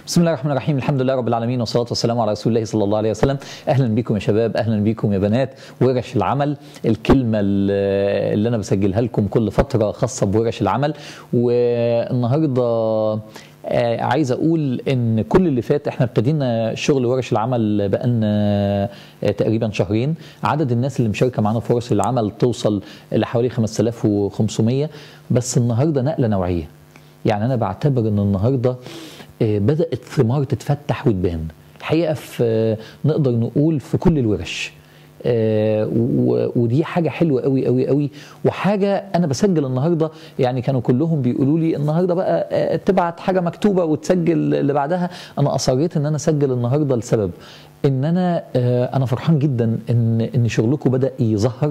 بسم الله الرحمن الرحيم الحمد لله رب العالمين والصلاة والسلام على رسول الله صلى الله عليه وسلم أهلا بكم يا شباب أهلا بكم يا بنات ورش العمل الكلمة اللي أنا بسجلها لكم كل فترة خاصة بورش العمل والنهاردة آه عايز اقول ان كل اللي فات احنا ابتدينا شغل ورش العمل بقالنا آه تقريبا شهرين عدد الناس اللي مشاركه معانا في ورش العمل توصل لحوالي 5500 بس النهارده نقله نوعيه يعني انا بعتبر ان النهارده آه بدات ثمار تتفتح وتبان الحقيقه في نقدر نقول في كل الورش آه ودي حاجه حلوه قوي قوي قوي وحاجه انا بسجل النهارده يعني كانوا كلهم بيقولوا لي النهارده بقى آه تبعت حاجه مكتوبه وتسجل اللي بعدها انا اصريت ان انا اسجل النهارده لسبب ان انا آه انا فرحان جدا ان ان شغلكم بدا يظهر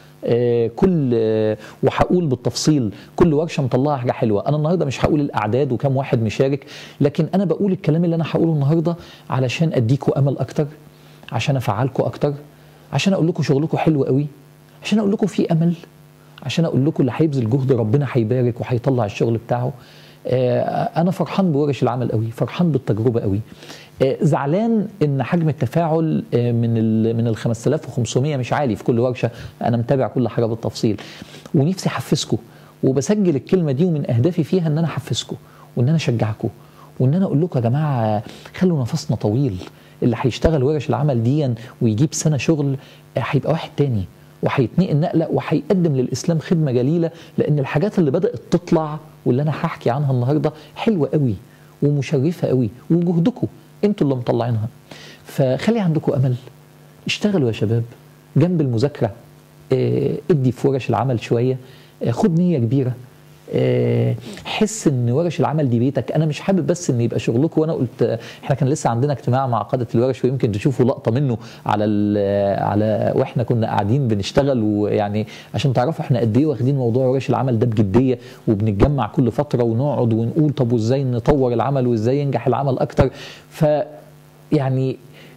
آه كل آه وهقول بالتفصيل كل ورشه مطلعه حاجه حلوه انا النهارده مش هقول الاعداد وكم واحد مشارك لكن انا بقول الكلام اللي انا هقوله النهارده علشان اديكم امل اكتر عشان افعلكم اكتر عشان اقول لكم شغلكم حلو قوي عشان اقول لكم في امل عشان اقول لكم اللي هيبذل جهد ربنا هيبارك وهيطلع الشغل بتاعه آه انا فرحان بورش العمل قوي فرحان بالتجربه قوي آه زعلان ان حجم التفاعل آه من ال من ال 5500 مش عالي في كل ورشه انا متابع كل حاجه بالتفصيل ونفسي احفزكم وبسجل الكلمه دي ومن اهدافي فيها ان انا احفزكم وان انا اشجعكم وان انا اقول لكم يا جماعه خلوا نفسنا طويل اللي هيشتغل ورش العمل دي ويجيب سنه شغل هيبقى واحد تاني وهيتنقل نقله وهيقدم للاسلام خدمه جليله لان الحاجات اللي بدات تطلع واللي انا هحكي عنها النهارده حلوه قوي ومشرفه قوي وجهدكم انتوا اللي مطلعينها فخلي عندكم امل اشتغلوا يا شباب جنب المذاكره اه ادي في ورش العمل شويه اه خد نيه كبيره أه حس ان ورش العمل دي بيتك انا مش حابب بس ان يبقى شغلكم وانا قلت احنا كان لسه عندنا اجتماع مع قاده الورش ويمكن تشوفوا لقطه منه على على واحنا كنا قاعدين بنشتغل ويعني عشان تعرفوا احنا قد ايه واخدين موضوع ورش العمل ده بجديه وبنتجمع كل فتره ونقعد ونقول طب وازاي نطور العمل وازاي ينجح العمل اكتر ف يعني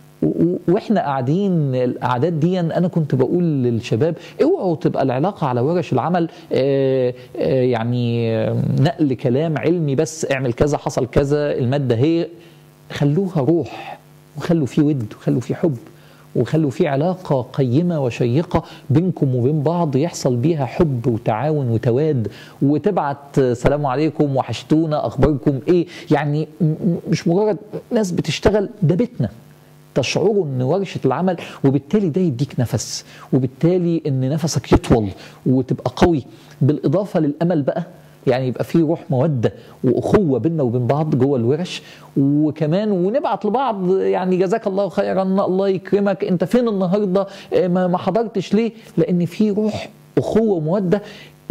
واحنا قاعدين الاعداد دي انا كنت بقول للشباب اوعوا تبقى العلاقه على ورش العمل آآ آآ يعني نقل كلام علمي بس اعمل كذا حصل كذا الماده هي خلوها روح وخلوا فيه ود وخلوا فيه حب وخلوا في علاقة قيمة وشيقة بينكم وبين بعض يحصل بيها حب وتعاون وتواد وتبعت سلام عليكم وحشتونا أخباركم إيه يعني مش مجرد ناس بتشتغل ده بيتنا تشعروا ان ورشه العمل وبالتالي ده يديك نفس وبالتالي ان نفسك يطول وتبقى قوي بالاضافه للامل بقى يعني يبقى في روح موده واخوه بيننا وبين بعض جوه الورش وكمان ونبعت لبعض يعني جزاك الله خيرا الله يكرمك انت فين النهارده ما حضرتش ليه لان في روح اخوه وموده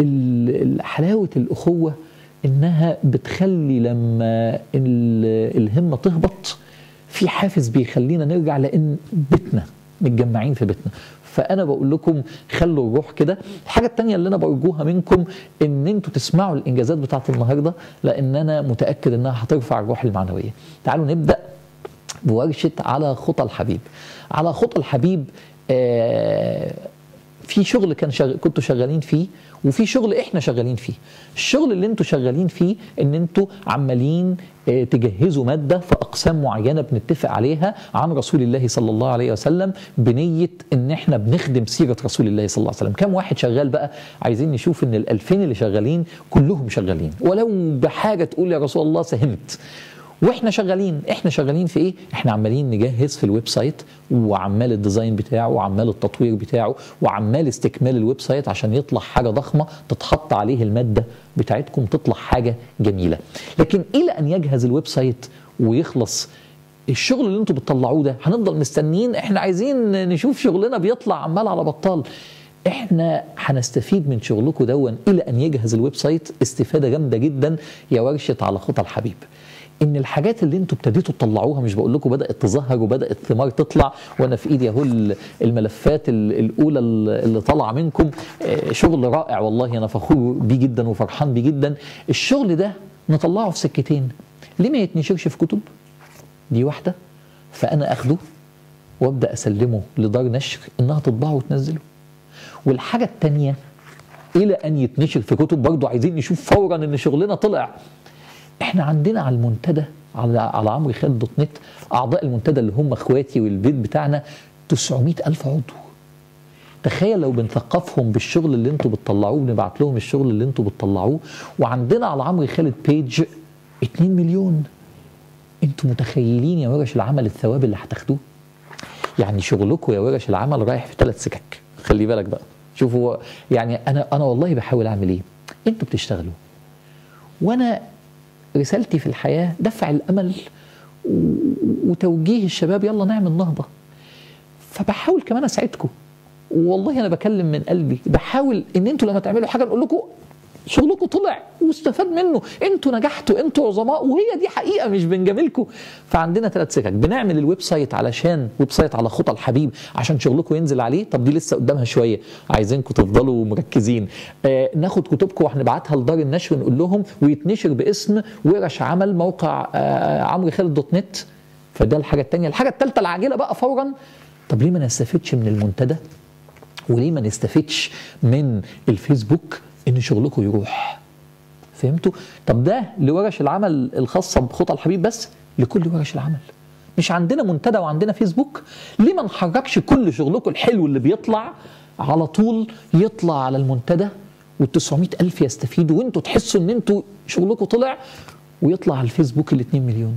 حلاوه الاخوه انها بتخلي لما الهمه تهبط في حافز بيخلينا نرجع لان بيتنا متجمعين في بيتنا فانا بقول لكم خلوا الروح كده الحاجه الثانيه اللي انا برجوها منكم ان انتوا تسمعوا الانجازات بتاعت النهارده لان انا متاكد انها هترفع الروح المعنويه تعالوا نبدا بورشه على خطى الحبيب على خطى الحبيب آه في شغل كان شغ... كنتوا شغالين فيه وفي شغل احنا شغالين فيه الشغل اللي انتوا شغالين فيه ان انتوا عمالين اه تجهزوا ماده في اقسام معينه بنتفق عليها عن رسول الله صلى الله عليه وسلم بنيه ان احنا بنخدم سيره رسول الله صلى الله عليه وسلم كم واحد شغال بقى عايزين نشوف ان ال2000 اللي شغالين كلهم شغالين ولو بحاجه تقول يا رسول الله ساهمت واحنا شغالين احنا شغالين في ايه احنا عمالين نجهز في الويب سايت وعمال الديزاين بتاعه وعمال التطوير بتاعه وعمال استكمال الويب سايت عشان يطلع حاجه ضخمه تتحط عليه الماده بتاعتكم تطلع حاجه جميله لكن الى ان يجهز الويب سايت ويخلص الشغل اللي انتوا بتطلعوه ده هنفضل مستنيين احنا عايزين نشوف شغلنا بيطلع عمال على بطال احنا هنستفيد من شغلكم دون الى ان يجهز الويب سايت استفاده جامده جدا يا ورشه على خطى الحبيب ان الحاجات اللي انتوا ابتديتوا تطلعوها مش بقول لكم بدات تظهر وبدات ثمار تطلع وانا في ايدي اهو الملفات الاولى اللي طالعه منكم شغل رائع والله انا فخور بيه جدا وفرحان بيه جدا الشغل ده نطلعه في سكتين ليه ما يتنشرش في كتب دي واحده فانا اخده وابدا اسلمه لدار نشر انها تطبعه وتنزله والحاجه الثانيه الى ان يتنشر في كتب برضه عايزين نشوف فورا ان شغلنا طلع احنا عندنا على المنتدى على على عمرو خالد دوت نت اعضاء المنتدى اللي هم اخواتي والبيت بتاعنا 900 الف عضو تخيل لو بنثقفهم بالشغل اللي انتوا بتطلعوه بنبعت لهم الشغل اللي انتوا بتطلعوه وعندنا على عمرو خالد بيج 2 مليون انتوا متخيلين يا ورش العمل الثواب اللي هتاخدوه يعني شغلكم يا ورش العمل رايح في ثلاث سكك خلي بالك بقى شوفوا يعني انا انا والله بحاول اعمل ايه انتوا بتشتغلوا وانا رسالتي في الحياه دفع الامل و- وتوجيه الشباب يلا نعمل نهضه فبحاول كمان اساعدكم والله انا بكلم من قلبي بحاول ان انتوا لما تعملوا حاجه نقول لكم شغلكم طلع واستفاد منه انتوا نجحتوا انتوا عظماء وهي دي حقيقه مش بنجاملكم فعندنا ثلاث سكك بنعمل الويب سايت علشان ويب سايت على خطى الحبيب عشان شغلكم ينزل عليه طب دي لسه قدامها شويه عايزينكم تفضلوا مركزين آه ناخد كتبكم وهنبعتها لدار النشر نقول لهم ويتنشر باسم ورش عمل موقع آه عمرو خالد دوت نت فده الحاجه الثانيه الحاجه الثالثه العاجله بقى فورا طب ليه ما نستفدش من المنتدى وليه ما نستفدش من الفيسبوك ان شغلكم يروح فهمتوا طب ده لورش العمل الخاصه بخطى الحبيب بس لكل ورش العمل مش عندنا منتدى وعندنا فيسبوك ليه ما نحركش كل شغلكم الحلو اللي بيطلع على طول يطلع على المنتدى وال900 ألف يستفيدوا وانتوا تحسوا ان انتوا شغلكم طلع ويطلع على الفيسبوك ال 2 مليون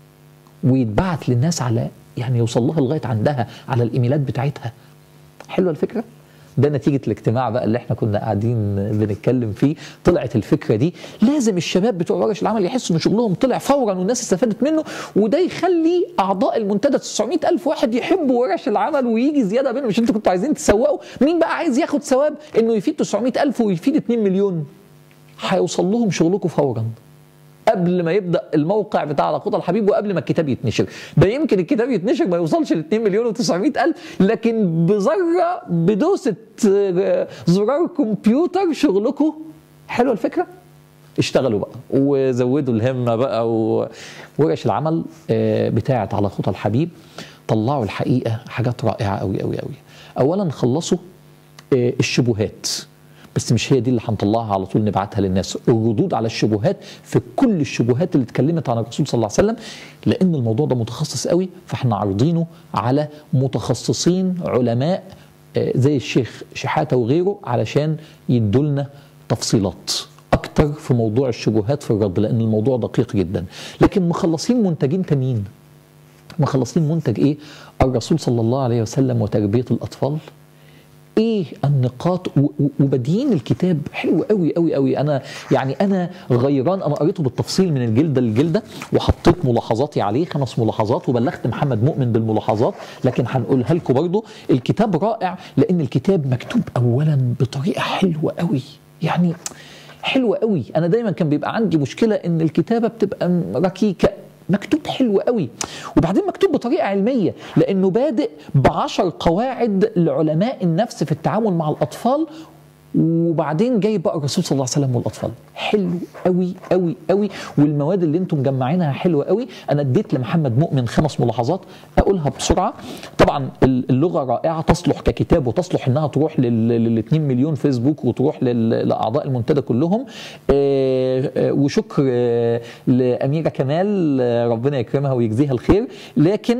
ويتبعت للناس على يعني يوصل لها لغايه عندها على الايميلات بتاعتها حلوه الفكره ده نتيجة الاجتماع بقى اللي احنا كنا قاعدين بنتكلم فيه طلعت الفكرة دي لازم الشباب بتوع ورش العمل يحسوا ان شغلهم طلع فورا والناس استفادت منه وده يخلي اعضاء المنتدى 900 الف واحد يحبوا ورش العمل ويجي زيادة منهم مش انتوا كنتوا عايزين تسوقوا مين بقى عايز ياخد ثواب انه يفيد 900 الف ويفيد 2 مليون هيوصل لهم شغلكم فورا قبل ما يبدا الموقع بتاع على خطى الحبيب وقبل ما الكتاب يتنشر ده يمكن الكتاب يتنشر ما يوصلش ل 2 مليون و900 الف لكن بذره بدوسه آه، زرار كمبيوتر شغلكم حلوه الفكره اشتغلوا بقى وزودوا الهمه بقى وورش العمل آه، بتاعت على خطى الحبيب طلعوا الحقيقه حاجات رائعه قوي قوي قوي اولا خلصوا آه، الشبهات بس مش هي دي اللي هنطلعها على طول نبعتها للناس الردود على الشبهات في كل الشبهات اللي اتكلمت عن الرسول صلى الله عليه وسلم لان الموضوع ده متخصص قوي فاحنا عارضينه على متخصصين علماء آه، زي الشيخ شحاته وغيره علشان يدولنا تفصيلات اكتر في موضوع الشبهات في الرد لان الموضوع دقيق جدا لكن مخلصين منتجين تانيين مخلصين منتج ايه الرسول صلى الله عليه وسلم وتربيه الاطفال ايه النقاط و- و- وبادئين الكتاب حلو قوي قوي قوي انا يعني انا غيران انا قريته بالتفصيل من الجلده للجلده وحطيت ملاحظاتي عليه خمس ملاحظات وبلغت محمد مؤمن بالملاحظات لكن هنقولها لكم برضو الكتاب رائع لان الكتاب مكتوب اولا بطريقه حلوه قوي يعني حلوه قوي انا دايما كان بيبقى عندي مشكله ان الكتابه بتبقى م- ركيكه مكتوب حلو قوي وبعدين مكتوب بطريقه علميه لانه بادئ بعشر قواعد لعلماء النفس في التعامل مع الاطفال وبعدين جاي بقى الرسول صلى الله عليه وسلم والاطفال حلو قوي قوي قوي والمواد اللي انتم مجمعينها حلوه قوي انا اديت لمحمد مؤمن خمس ملاحظات اقولها بسرعه طبعا اللغه رائعه تصلح ككتاب وتصلح انها تروح لل 2 مليون فيسبوك وتروح لل- لاعضاء المنتدى كلهم آه، آه، وشكر آه، لاميره كمال آه، ربنا يكرمها ويجزيها الخير لكن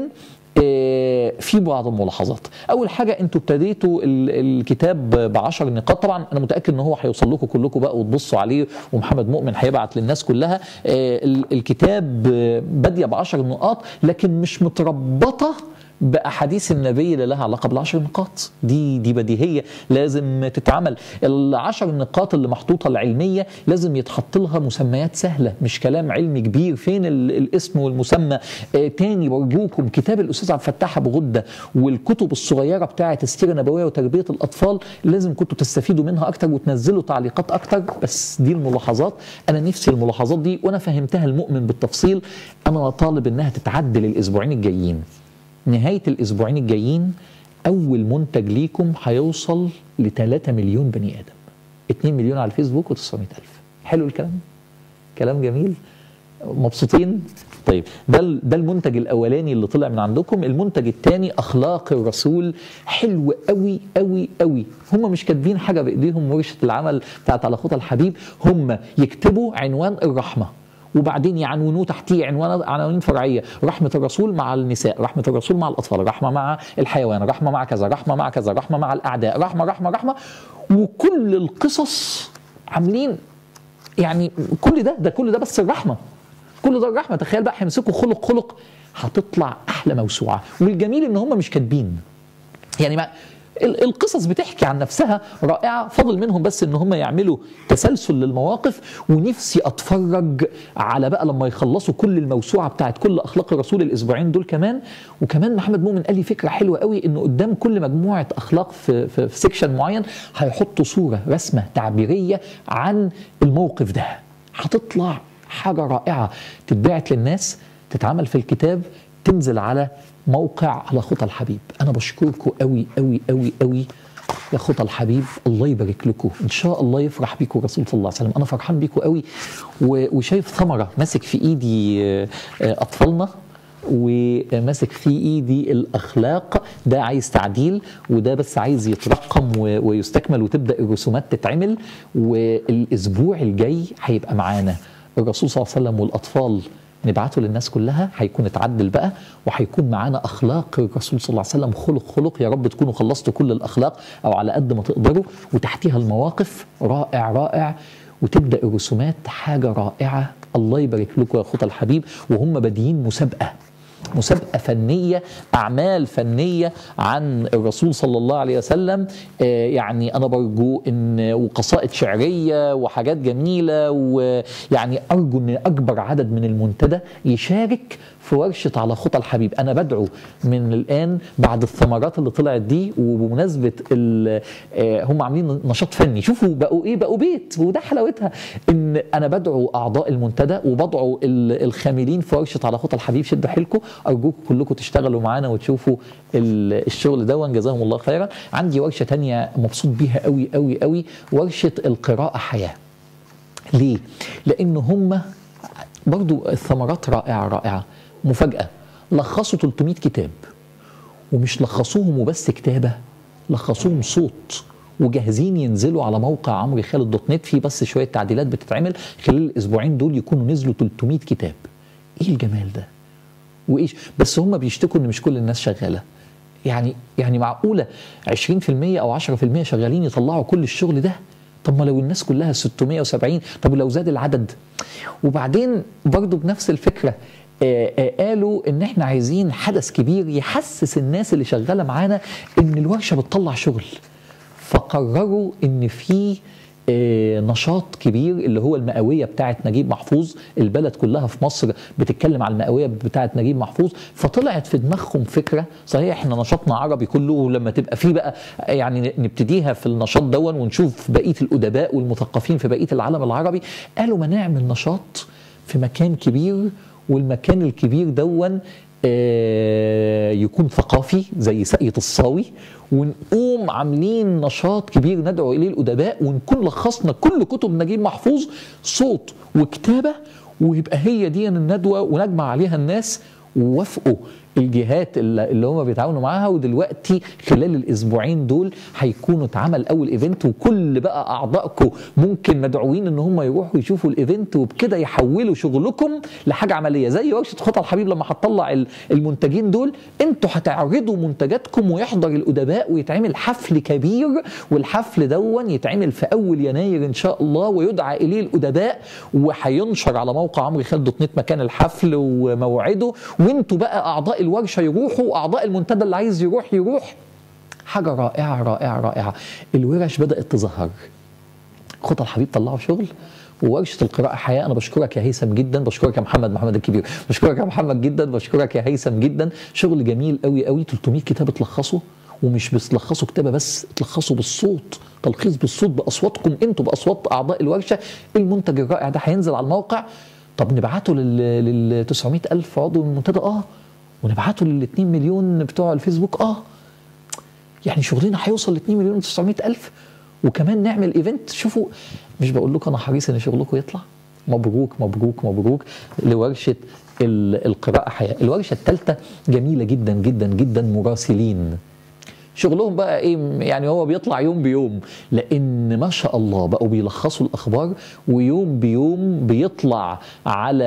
آه، في بعض الملاحظات اول حاجه انتوا ابتديتوا ال- الكتاب بعشر نقاط طبعا انا متاكد ان هو هيوصل لكم كلكم بقى وتبصوا عليه ومحمد مؤمن هيبعت للناس كلها آه، ال- الكتاب آه، باديه بعشر نقاط لكن مش متربطه باحاديث النبي اللي لها علاقه بالعشر نقاط دي دي بديهيه لازم تتعمل العشر نقاط اللي محطوطه العلميه لازم يتحط لها مسميات سهله مش كلام علمي كبير فين ال- الاسم والمسمى آه تاني برجوكم كتاب الاستاذ عبد الفتاح ابو غده والكتب الصغيره بتاعه السيره النبويه وتربيه الاطفال لازم كنتوا تستفيدوا منها اكتر وتنزلوا تعليقات اكتر بس دي الملاحظات انا نفسي الملاحظات دي وانا فهمتها المؤمن بالتفصيل انا طالب انها تتعدل الاسبوعين الجايين نهاية الأسبوعين الجايين أول منتج ليكم هيوصل ل 3 مليون بني آدم 2 مليون على الفيسبوك و900 ألف حلو الكلام كلام جميل مبسوطين طيب ده ال- ده المنتج الاولاني اللي طلع من عندكم المنتج الثاني اخلاق الرسول حلو قوي قوي قوي هم مش كاتبين حاجه بايديهم ورشه العمل بتاعت على خطى الحبيب هم يكتبوا عنوان الرحمه وبعدين يعنونوه تحتيه عنوان عناوين فرعيه رحمه الرسول مع النساء رحمه الرسول مع الاطفال رحمه مع الحيوان رحمه مع كذا رحمه مع كذا رحمه مع الاعداء رحمه رحمه رحمه وكل القصص عاملين يعني كل ده ده كل ده بس الرحمه كل ده الرحمه تخيل بقى هيمسكوا خلق خلق هتطلع احلى موسوعه والجميل ان هم مش كاتبين يعني ما ال- القصص بتحكي عن نفسها رائعه فضل منهم بس ان هم يعملوا تسلسل للمواقف ونفسي اتفرج على بقى لما يخلصوا كل الموسوعه بتاعت كل اخلاق الرسول الاسبوعين دول كمان وكمان محمد مؤمن قال لي فكره حلوه قوي انه قدام كل مجموعه اخلاق في في, في سيكشن معين هيحطوا صوره رسمه تعبيريه عن الموقف ده هتطلع حاجه رائعه تتبعت للناس تتعمل في الكتاب تنزل على موقع على خطى الحبيب انا بشكركم قوي قوي قوي قوي يا خطى الحبيب الله يبارك لكم ان شاء الله يفرح بيكم الرسول صلى الله عليه وسلم انا فرحان بيكم قوي و- وشايف ثمره ماسك في ايدي آه، آه، اطفالنا وماسك في ايدي الاخلاق ده عايز تعديل وده بس عايز يترقم و- ويستكمل وتبدا الرسومات تتعمل والاسبوع الجاي هيبقى معانا الرسول صلى الله عليه وسلم والاطفال نبعته للناس كلها هيكون اتعدل بقى وهيكون معانا اخلاق الرسول صلى الله عليه وسلم خلق خلق يا رب تكونوا خلصتوا كل الاخلاق او على قد ما تقدروا وتحتيها المواقف رائع رائع وتبدا الرسومات حاجه رائعه الله يبارك لكم يا خطى الحبيب وهم بادئين مسابقه مسابقة فنية أعمال فنية عن الرسول صلى الله عليه وسلم آه، يعني أنا برجو إن وقصائد شعرية وحاجات جميلة ويعني أرجو إن أكبر عدد من المنتدى يشارك في ورشة على خطى الحبيب أنا بدعو من الآن بعد الثمرات اللي طلعت دي وبمناسبة ال- آه، هم عاملين نشاط فني شوفوا بقوا إيه بقوا بيت وده حلاوتها إن أنا بدعو أعضاء المنتدى وبدعو ال- الخاملين في ورشة على خطى الحبيب شدوا حيلكم أرجوكم كلكم تشتغلوا معانا وتشوفوا ال- الشغل ده جزاهم الله خيرا عندي ورشة تانية مبسوط بيها قوي قوي قوي ورشة القراءة حياة ليه؟ لأن هم برضو الثمرات رائعة رائعة مفاجأة لخصوا 300 كتاب ومش لخصوهم وبس كتابة لخصوهم صوت وجاهزين ينزلوا على موقع عمرو خالد دوت نت في بس شوية تعديلات بتتعمل خلال الأسبوعين دول يكونوا نزلوا 300 كتاب إيه الجمال ده؟ وايش بس هم بيشتكوا ان مش كل الناس شغاله يعني يعني معقوله 20% او 10% شغالين يطلعوا كل الشغل ده طب ما لو الناس كلها 670 طب ولو زاد العدد وبعدين برضو بنفس الفكره آه، آه، قالوا ان احنا عايزين حدث كبير يحسس الناس اللي شغاله معانا ان الورشه بتطلع شغل فقرروا ان في آه، نشاط كبير اللي هو المئويه بتاعه نجيب محفوظ البلد كلها في مصر بتتكلم على المئويه بتاعه نجيب محفوظ فطلعت في دماغهم فكره صحيح احنا نشاطنا عربي كله ولما تبقى فيه بقى يعني نبتديها في النشاط دون ونشوف بقيه الادباء والمثقفين في بقيه العالم العربي قالوا ما نعمل نشاط في مكان كبير والمكان الكبير دون آه، يكون ثقافي زي ساقية الصاوي ونقوم عاملين نشاط كبير ندعو اليه الادباء ونكون لخصنا كل كتب نجيب محفوظ صوت وكتابه ويبقى هي دي الندوه ونجمع عليها الناس ووافقوا الجهات اللي اللي هم بيتعاونوا معاها ودلوقتي خلال الاسبوعين دول هيكونوا اتعمل اول ايفنت وكل بقى اعضائكم ممكن مدعوين ان هم يروحوا يشوفوا الايفنت وبكده يحولوا شغلكم لحاجه عمليه زي ورشه خطى الحبيب لما هتطلع ال- المنتجين دول انتوا هتعرضوا منتجاتكم ويحضر الادباء ويتعمل حفل كبير والحفل دون يتعمل في اول يناير ان شاء الله ويدعى اليه الادباء وهينشر على موقع عمرو خالد دوت نت مكان الحفل وموعده وانتوا بقى اعضاء الورشه يروحوا واعضاء المنتدى اللي عايز يروح يروح حاجه رائعه رائعه رائعه الورش بدات تظهر خطى الحبيب طلعوا شغل وورشه القراءه حياه انا بشكرك يا هيثم جدا بشكرك يا محمد محمد الكبير بشكرك يا محمد جدا بشكرك يا هيثم جدا شغل جميل قوي قوي 300 كتاب اتلخصوا ومش بتلخصوا كتابه بس تلخصوا بالصوت تلخيص بالصوت باصواتكم انتوا باصوات اعضاء الورشه المنتج الرائع ده هينزل على الموقع طب نبعته لل لل 900 الف عضو من المنتدى اه ونبعته لل 2 مليون بتوع الفيسبوك اه يعني شغلنا هيوصل ل 2 مليون و 900 الف وكمان نعمل ايفنت شوفوا مش بقول لكم انا حريص ان شغلكم يطلع مبروك مبروك مبروك لورشه ال- القراءه حياه الورشه الثالثه جميله جدا جدا جدا مراسلين شغلهم بقى ايه يعني هو بيطلع يوم بيوم لان ما شاء الله بقوا بيلخصوا الاخبار ويوم بيوم بيطلع على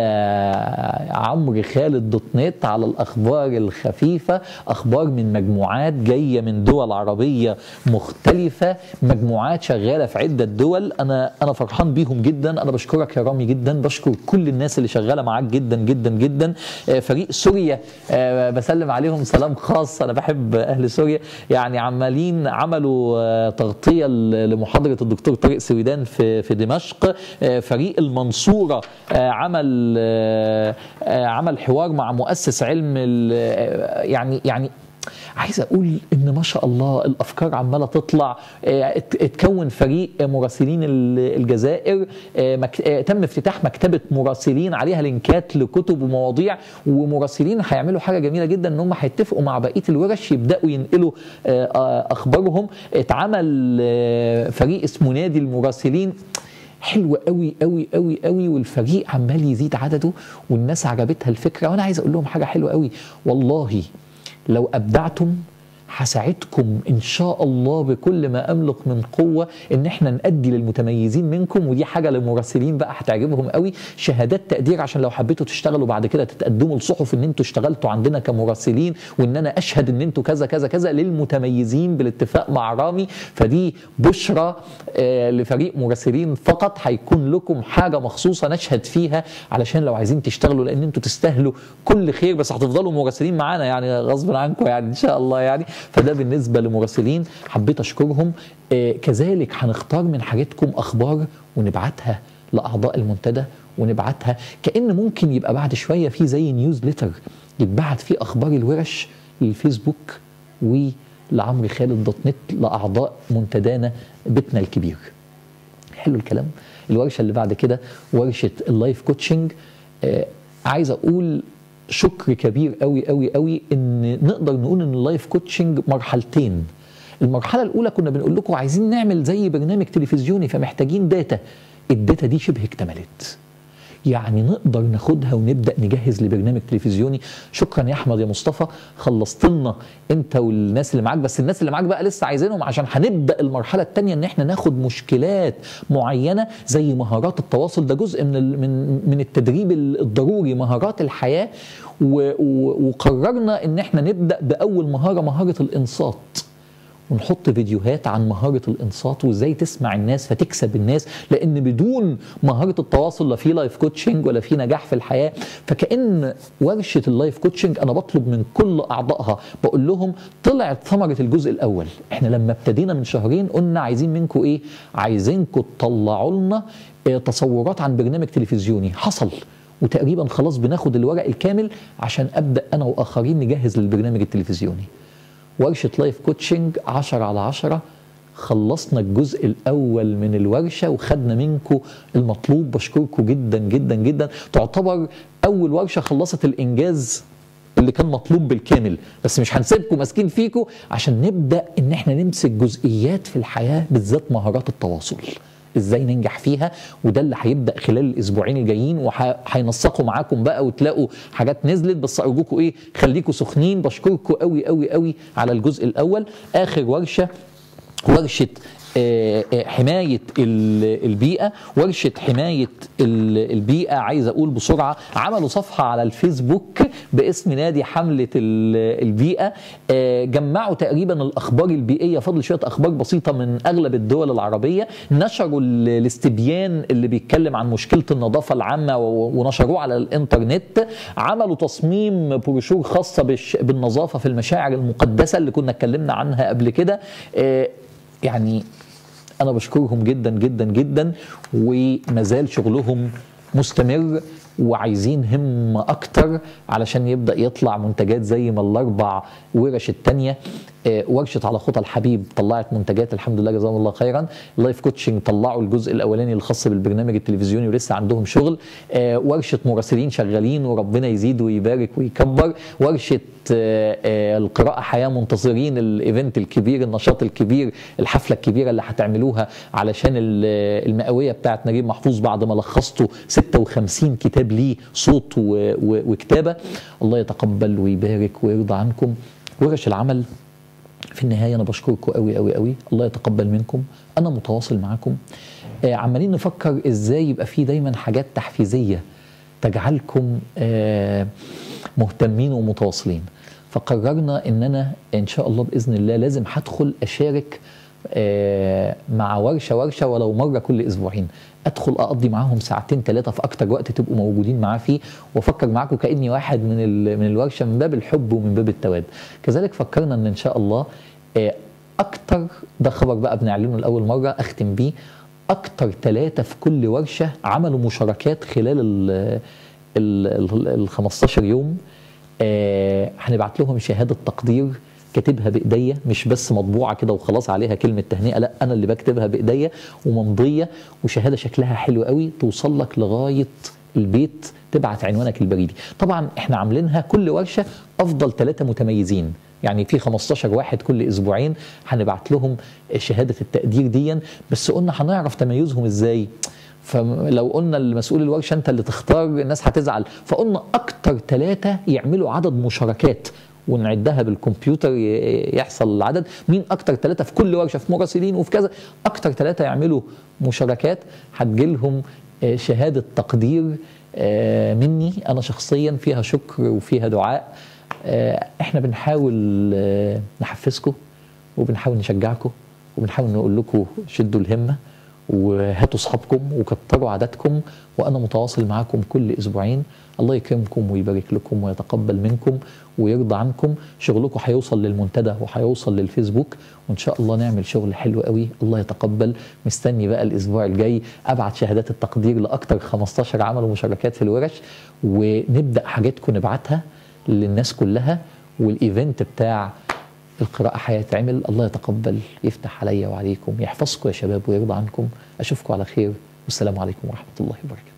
عمرو خالد دوت نت على الاخبار الخفيفه اخبار من مجموعات جايه من دول عربيه مختلفه مجموعات شغاله في عده دول انا انا فرحان بيهم جدا انا بشكرك يا رامي جدا بشكر كل الناس اللي شغاله معاك جدا جدا جدا آه، فريق سوريا آه، بسلم عليهم سلام خاص انا بحب اهل سوريا يعني عمالين عملوا آه، تغطيه ل- لمحاضره الدكتور طارق سويدان في في دمشق آه، فريق المنصوره آه، عمل آه، آه، عمل حوار مع مؤسس علم ال- آه، يعني يعني عايز اقول ان ما شاء الله الافكار عماله تطلع آه، ات- اتكون فريق مراسلين ال- الجزائر آه، مك- آه، تم افتتاح مكتبه مراسلين عليها لينكات لكتب ومواضيع ومراسلين هيعملوا حاجه جميله جدا ان هم هيتفقوا مع بقيه الورش يبداوا ينقلوا آه، آه، اخبارهم اتعمل آه، فريق اسمه نادي المراسلين حلو قوي قوي قوي قوي والفريق عمال يزيد عدده والناس عجبتها الفكره وانا عايز اقول لهم حاجه حلوه قوي والله لو ابدعتم هساعدكم ان شاء الله بكل ما املك من قوه ان احنا نادي للمتميزين منكم ودي حاجه للمراسلين بقى هتعجبهم قوي شهادات تقدير عشان لو حبيتوا تشتغلوا بعد كده تتقدموا لصحف ان انتوا اشتغلتوا عندنا كمراسلين وان انا اشهد ان انتوا كذا كذا كذا للمتميزين بالاتفاق مع رامي فدي بشرى آه، لفريق مراسلين فقط هيكون لكم حاجه مخصوصه نشهد فيها علشان لو عايزين تشتغلوا لان انتوا تستاهلوا كل خير بس هتفضلوا مراسلين معانا يعني غصب عنكم يعني ان شاء الله يعني فده بالنسبه لمراسلين حبيت اشكرهم آه، كذلك هنختار من حاجتكم اخبار ونبعتها لاعضاء المنتدى ونبعتها كان ممكن يبقى بعد شويه في زي نيوزليتر يتبعت فيه اخبار الورش للفيسبوك ولعمرو خالد دوت نت لاعضاء منتدانا بيتنا الكبير حلو الكلام الورشه اللي بعد كده ورشه اللايف كوتشنج آه عايز اقول شكر كبير قوي قوي قوي ان نقدر نقول ان اللايف كوتشنج مرحلتين المرحله الاولى كنا بنقول لكم عايزين نعمل زي برنامج تلفزيوني فمحتاجين داتا الداتا دي شبه اكتملت يعني نقدر ناخدها ونبدا نجهز لبرنامج تلفزيوني شكرا يا احمد يا مصطفى خلصت لنا انت والناس اللي معاك بس الناس اللي معاك بقى لسه عايزينهم عشان هنبدا المرحله الثانيه ان احنا ناخد مشكلات معينه زي مهارات التواصل ده جزء من ال- من من التدريب الضروري مهارات الحياه و- و- وقررنا ان احنا نبدا باول مهاره مهاره الانصات ونحط فيديوهات عن مهارة الإنصات وإزاي تسمع الناس فتكسب الناس لأن بدون مهارة التواصل لا في لايف كوتشنج ولا في نجاح في الحياة فكأن ورشة اللايف كوتشنج أنا بطلب من كل أعضائها بقول لهم طلعت ثمرة الجزء الأول إحنا لما ابتدينا من شهرين قلنا عايزين منكم إيه عايزينكم تطلعوا لنا آه، تصورات عن برنامج تلفزيوني حصل وتقريبا خلاص بناخد الورق الكامل عشان أبدأ أنا وآخرين نجهز للبرنامج التلفزيوني ورشة لايف كوتشنج 10 على 10 خلصنا الجزء الأول من الورشة وخدنا منكم المطلوب بشكركم جدا جدا جدا تعتبر أول ورشة خلصت الإنجاز اللي كان مطلوب بالكامل بس مش هنسيبكم ماسكين فيكم عشان نبدأ إن احنا نمسك جزئيات في الحياة بالذات مهارات التواصل ازاي ننجح فيها وده اللي هيبدا خلال الاسبوعين الجايين وهينسقوا معاكم بقى وتلاقوا حاجات نزلت بس ارجوكم ايه خليكم سخنين بشكركم قوي قوي قوي على الجزء الاول اخر ورشه ورشه آه، آه، حماية ال- البيئة ورشة حماية ال- البيئة عايز أقول بسرعة عملوا صفحة على الفيسبوك باسم نادي حملة ال- البيئة آه، جمعوا تقريبا الأخبار البيئية فضل شوية أخبار بسيطة من أغلب الدول العربية نشروا ال- الاستبيان اللي بيتكلم عن مشكلة النظافة العامة و- ونشروه على الإنترنت عملوا تصميم بروشور خاصة بالش- بالنظافة في المشاعر المقدسة اللي كنا اتكلمنا عنها قبل كده آه، يعني انا بشكرهم جدا جدا جدا ومازال شغلهم مستمر وعايزين همة أكتر علشان يبدأ يطلع منتجات زي ما الأربع ورش التانية آه، ورشة على خطى الحبيب طلعت منتجات الحمد لله جزاهم الله خيرا لايف كوتشنج طلعوا الجزء الأولاني الخاص بالبرنامج التلفزيوني ولسه عندهم شغل آه، ورشة مراسلين شغالين وربنا يزيد ويبارك ويكبر ورشة آه، آه، القراءة حياة منتصرين الايفنت الكبير النشاط الكبير الحفلة الكبيرة اللي هتعملوها علشان ال- المئوية بتاعت نجيب محفوظ بعد ما لخصتوا 56 كتاب ليه صوت و- و- وكتابة الله يتقبل ويبارك ويرضى عنكم ورش العمل في النهايه انا بشكركم قوي قوي قوي الله يتقبل منكم انا متواصل معاكم آه عمالين نفكر ازاي يبقى في دايما حاجات تحفيزيه تجعلكم آه مهتمين ومتواصلين فقررنا ان انا ان شاء الله باذن الله لازم هدخل اشارك آه مع ورشه ورشه ولو مره كل اسبوعين ادخل اقضي معاهم ساعتين ثلاثه في اكتر وقت تبقوا موجودين معاه فيه وافكر معاكم كاني واحد من من الورشه من باب الحب ومن باب التواد كذلك فكرنا ان ان شاء الله آه اكتر ده خبر بقى بنعلنه لاول مره اختم بيه اكتر ثلاثه في كل ورشه عملوا مشاركات خلال ال ال 15 يوم آه هنبعت لهم شهاده تقدير كاتبها بايديا مش بس مطبوعه كده وخلاص عليها كلمه تهنئه لا انا اللي بكتبها بايديا وممضيه وشهاده شكلها حلو قوي توصل لك لغايه البيت تبعت عنوانك البريدي طبعا احنا عاملينها كل ورشه افضل ثلاثه متميزين يعني في 15 واحد كل اسبوعين هنبعت لهم شهاده التقدير ديا بس قلنا هنعرف تميزهم ازاي فلو قلنا المسؤول الورشه انت اللي تختار الناس هتزعل فقلنا اكتر ثلاثه يعملوا عدد مشاركات ونعدها بالكمبيوتر يحصل العدد مين اكتر ثلاثه في كل ورشه في مراسلين وفي كذا اكتر ثلاثه يعملوا مشاركات هتجيلهم شهاده تقدير مني انا شخصيا فيها شكر وفيها دعاء احنا بنحاول نحفزكم وبنحاول نشجعكم وبنحاول نقول لكم شدوا الهمه وهاتوا اصحابكم وكتروا عددكم وانا متواصل معاكم كل اسبوعين الله يكرمكم ويبارك لكم ويتقبل منكم ويرضى عنكم شغلكم هيوصل للمنتدى وهيوصل للفيسبوك وان شاء الله نعمل شغل حلو قوي الله يتقبل مستني بقى الاسبوع الجاي ابعت شهادات التقدير لاكثر 15 عملوا مشاركات في الورش ونبدا حاجاتكم نبعتها للناس كلها والايفنت بتاع القراءة هيتعمل الله يتقبل يفتح عليا وعليكم يحفظكم يا شباب ويرضى عنكم أشوفكم على خير والسلام عليكم ورحمة الله وبركاته